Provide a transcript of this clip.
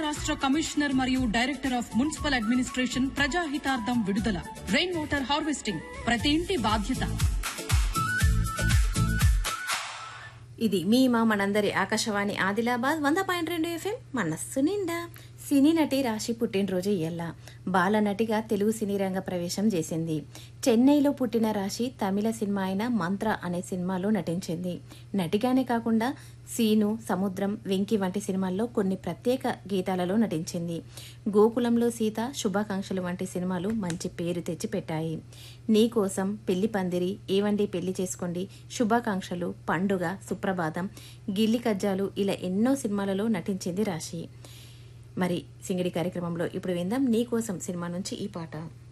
రాష్ట్ర కమిషనర్ మరియు director of municipal administration ప్రజాహితార్థం విడుదల రెయిన్ వాటర్ హార్వెస్టింగ్ ప్రతి ఇంటి బాధ్యత ఇది మీ మా మనందరి ఆకాశవాణి ఆదిలాబాద్ వంద పాయింట్ రెండు ఎఫ్ఎం మనస్సు నిండా సినీ నటి రాశి పుట్టినరోజు ఇయ్యల్ల బాలనటిగా తెలుగు సినీ రంగ ప్రవేశం చేసింది చెన్నైలో పుట్టిన రాశి తమిళ సినిమా అయిన మంత్ర అనే సినిమాలో నటించింది నటిగానే కాకుండా సీను సముద్రం వెంకి వంటి సినిమాల్లో కొన్ని ప్రత్యేక గీతాలలో నటించింది గోకులంలో సీత శుభాకాంక్షలు వంటి సినిమాలు మంచి పేరు తెచ్చిపెట్టాయి నీకోసం పెళ్లి పందిరి ఏవండి పెళ్లి చేసుకోండి శుభాకాంక్షలు పండుగ సుప్రభాతం గిల్లి కజ్జాలు ఇలా ఎన్నో సినిమాలలో నటించింది రాశి మరి సింగిడి కార్యక్రమంలో ఇప్పుడు విందాం నీకోసం సినిమా నుంచి ఈ పాట